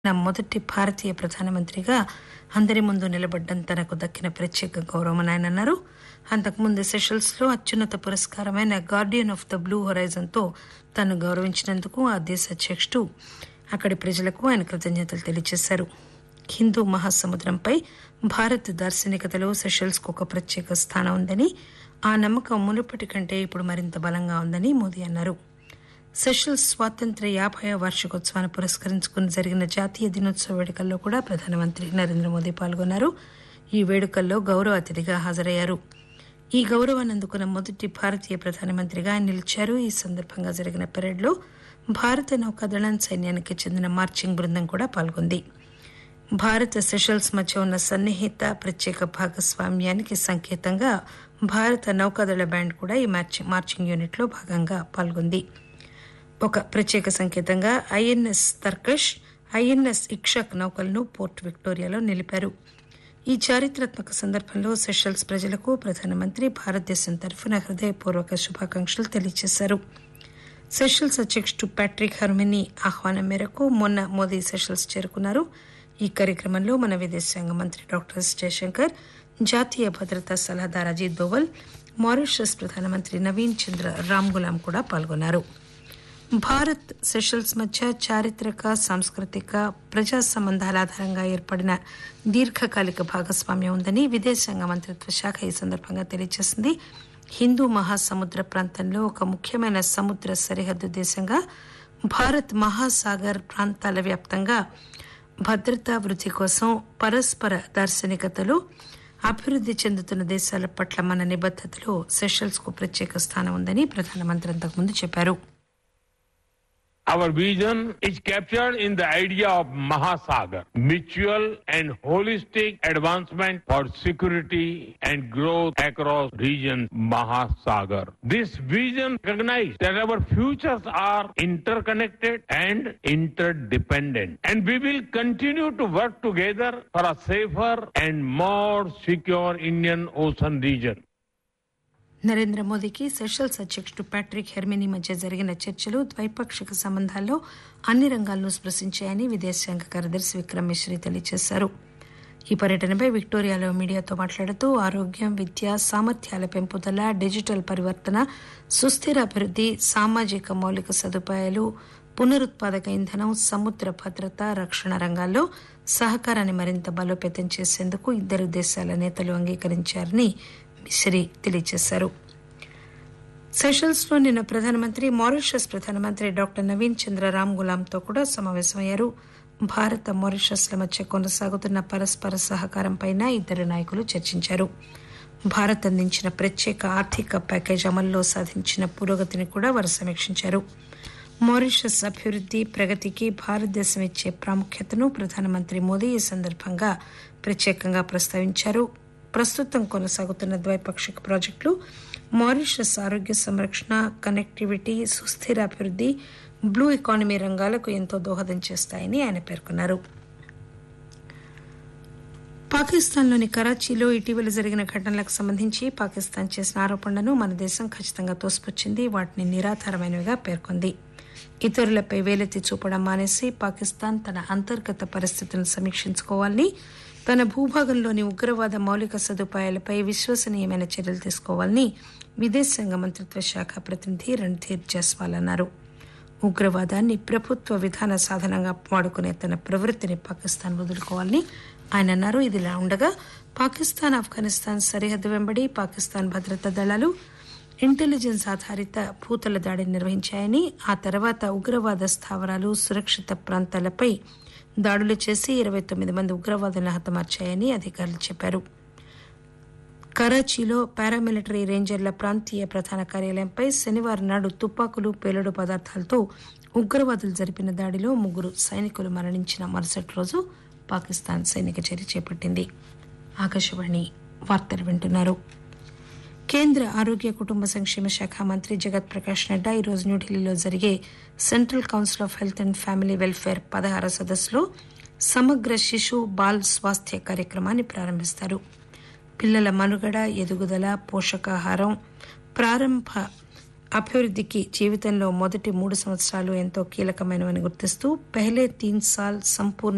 నా మొదటి భారతీయ ప్రధానమంత్రిగా అందరి ముందు నిలబడ్డం తనకు దక్కిన ప్రత్యేక గౌరవమని ఆయన అన్నారు అంతకుముందు సెషల్స్ లో అత్యున్నత పురస్కారమైన guardian of the blue horizon తో తను గౌరవించినందుకు ఆ దేశ అధ్యకుడు అక్కడి ప్రజలకు ఆయన కృతజ్ఞతలు తెలియజేశారు హిందూ మహాసముద్రంపై భారత్ దార్శనికతలో సెషల్స్ కు ఒక ప్రత్యేక స్థానం ఉందని ఆ నమ్మకం మునుపటి కంటే ఇప్పుడు మరింత బలంగా ఉందని మోదీ అన్నారు సెషల్స్ స్వాతంత్ర్య యాభై వార్షికోత్సవాన్ని పురస్కరించుకుని జరిగిన జాతీయ దినోత్సవ వేడుకల్లో కూడా ప్రధానమంత్రి నరేంద్ర మోదీ పాల్గొన్నారు ఈ వేడుకల్లో గౌరవ అతిథిగా హాజరయ్యారు ఈ గౌరవాన్ని అందుకున్న మొదటి భారతీయ ప్రధానమంత్రిగా ఆయన నిలిచారు ఈ సందర్భంగా జరిగిన పెరేడ్లో భారత నౌకాదళం సైన్యానికి చెందిన మార్చింగ్ బృందం కూడా పాల్గొంది భారత్ సెషల్స్ మధ్య ఉన్న సన్నిహిత ప్రత్యేక భాగస్వామ్యానికి సంకేతంగా భారత నౌకాదళ బ్యాండ్ కూడా ఈ మార్చింగ్ యూనిట్ లో భాగంగా పాల్గొంది ఒక ప్రత్యేక సంకేతంగా ఐఎన్ఎస్ తర్కష్ ఐఎన్ఎస్ ఇక్షక్ నౌకలను పోర్ట్ విక్టోరియాలో నిలిపారు ఈ చారిత్రాత్మక సందర్భంలో సెషల్స్ ప్రజలకు ప్రధానమంత్రి భారతదేశం తరఫున హృదయపూర్వక శుభాకాంక్షలు తెలియజేశారు సెషల్స్ అధ్యకుడు ప్యాట్రిక్ హర్మినీ ఆహ్వానం మేరకు మొన్న మోదీ సెషల్స్ చేరుకున్నారు ఈ కార్యక్రమంలో మన విదేశాంగ మంత్రి డాక్టర్ ఎస్ జయశంకర్ జాతీయ భద్రతా సలహాదారు అజిత్ దోవల్ మారిషస్ ప్రధానమంత్రి నవీన్ చంద్ర రామ్ గులాం కూడా పాల్గొన్నారు భారత్ సెషల్స్ మధ్య చారిత్రక సాంస్కృతిక ప్రజా సంబంధాల ఆధారంగా ఏర్పడిన దీర్ఘకాలిక భాగస్వామ్యం ఉందని విదేశాంగ మంత్రిత్వ శాఖ ఈ సందర్భంగా తెలియజేసింది హిందూ మహాసముద్ర ప్రాంతంలో ఒక ముఖ్యమైన సముద్ర సరిహద్దు దేశంగా భారత్ మహాసాగర్ ప్రాంతాల వ్యాప్తంగా భద్రతా వృద్ధి కోసం పరస్పర దార్శనికతలో అభివృద్ధి చెందుతున్న దేశాల పట్ల మన నిబద్దతలో సెషల్స్ కు ప్రత్యేక స్థానం ఉందని ప్రధానమంత్రి అంతకుముందు చెప్పారు Our vision is captured in the idea of Mahasagar, mutual and holistic advancement for security and growth across region Mahasagar. This vision recognizes that our futures are interconnected and interdependent. And we will continue to work together for a safer and more secure Indian Ocean region. Narendra మోదీకి Seychelles అధ్యకుడు Patrick Herminie మధ్య జరిగిన చర్చలు ద్వైపాక్షిక సంబంధాల్లో అన్ని రంగాలను స్పృశించాయని విదేశాంగ కార్యదర్శి విక్రమ్ మిశ్రీ తెలియజేశారు ఈ పర్యటనపై విక్టోరియాలో మీడియాతో మాట్లాడుతూ ఆరోగ్యం విద్య సామర్థ్యాల పెంపుదల డిజిటల్ పరివర్తన సుస్థిర అభివృద్ధి సామాజిక మౌలిక సదుపాయాలు పునరుత్పాదక ఇంధనం సముద్ర భద్రత రక్షణ రంగాల్లో సహకారాన్ని మరింత బలోపేతం చేసేందుకు ఇద్దరు దేశాల నేతలు అంగీకరించారని మిశ్రీ తెలియజేశారు సెషల్స్ లో నిన్న ప్రధానమంత్రి మారిషస్ ప్రధానమంత్రి డాక్టర్ నవీన్ చంద్ర రామ్ గులాంతో కూడా సమావేశమయ్యారు భారత మారిషస్ ల మధ్య కొనసాగుతున్న పరస్పర సహకారంపై ఇద్దరు నాయకులు చర్చించారు భారత్ అందించిన ప్రత్యేక ఆర్థిక ప్యాకేజ్ అమల్లో సాధించిన పురోగతిని కూడా వారు సమీక్షించారు మారిషస్ అభివృద్ధి ప్రగతికి భారతదేశం ఇచ్చే ప్రాముఖ్యతను ప్రధానమంత్రి మోదీ ఈ సందర్భంగా ప్రత్యేకంగా ప్రస్తావించారు ప్రస్తుతం కొనసాగుతున్న ద్వైపాక్షిక ప్రాజెక్టులు మారిషస్ ఆరోగ్య సంరక్షణ కనెక్టివిటీ సుస్థిర అభివృద్ధి బ్లూ ఎకానమీ రంగాలకు ఎంతో దోహదం చేస్తాయని ఆయన పేర్కొన్నారు పాకిస్తాన్లోని కరాచీలో ఇటీవల జరిగిన ఘటనలకు సంబంధించి పాకిస్తాన్ చేసిన ఆరోపణలను మన దేశం ఖచ్చితంగా తోసిపుచ్చింది వాటిని నిరాధారమైనవిగా పేర్కొంది ఇతరులపై వేలెత్తి చూపడం మానేసి పాకిస్తాన్ తన అంతర్గత పరిస్థితులను సమీక్షించుకోవాలని తన భూభాగంలోని ఉగ్రవాద మౌలిక సదుపాయాలపై విశ్వసనీయమైన చర్యలు తీసుకోవాలని విదేశాంగ మంత్రిత్వ శాఖ ప్రతినిధి రణ్ధీర్ జస్వాల్ అన్నారు ఉగ్రవాదాన్ని ప్రభుత్వ విధాన సాధనంగా వాడుకునే తన ప్రవృత్తిని పాకిస్తాన్ వదులుకోవాలని ఆయన అన్నారు ఇదిలా ఉండగా పాకిస్తాన్ ఆఫ్ఘనిస్తాన్ సరిహద్దు వెంబడి పాకిస్తాన్ భద్రతా దళాలు ఇంటెలిజెన్స్ ఆధారిత భూతల దాడిని నిర్వహించాయని ఆ తర్వాత ఉగ్రవాద స్థావరాలు సురక్షిత ప్రాంతాలపై దాడులు చేసి ఇరవై తొమ్మిది మంది ఉగ్రవాదులను హతమార్చాయని అధికారులు చెప్పారు కరాచీలో పారామిలిటరీ రేంజర్ల ప్రాంతీయ ప్రధాన కార్యాలయంపై శనివారం నాడు తుపాకులు పేలుడు పదార్థాలతో ఉగ్రవాదులు జరిపిన దాడిలో ముగ్గురు సైనికులు మరణించిన మరుసటి రోజు పాకిస్తాన్ సైనిక చర్య చేపట్టింది ఆకాశవాణి వార్తలు వింటున్నారు కేంద్ర ఆరోగ్య కుటుంబ సంక్షేమ శాఖ మంత్రి జగత్ ప్రకాష్ నడ్డా ఈరోజు న్యూఢిల్లీలో జరిగే central council of health and family welfare పదహార సదస్సులో సమగ్ర శిశు బాల్ స్వాస్థ్య కార్యక్రమాన్ని ప్రారంభిస్తారు పిల్లల మనుగడ ఎదుగుదల పోషకాహారం ప్రారంభ అభివృద్ధికి జీవితంలో మొదటి మూడు సంవత్సరాలు ఎంతో కీలకమైనవని గుర్తిస్తూ పెహ్లే తీన్ సాల్ సంపూర్ణ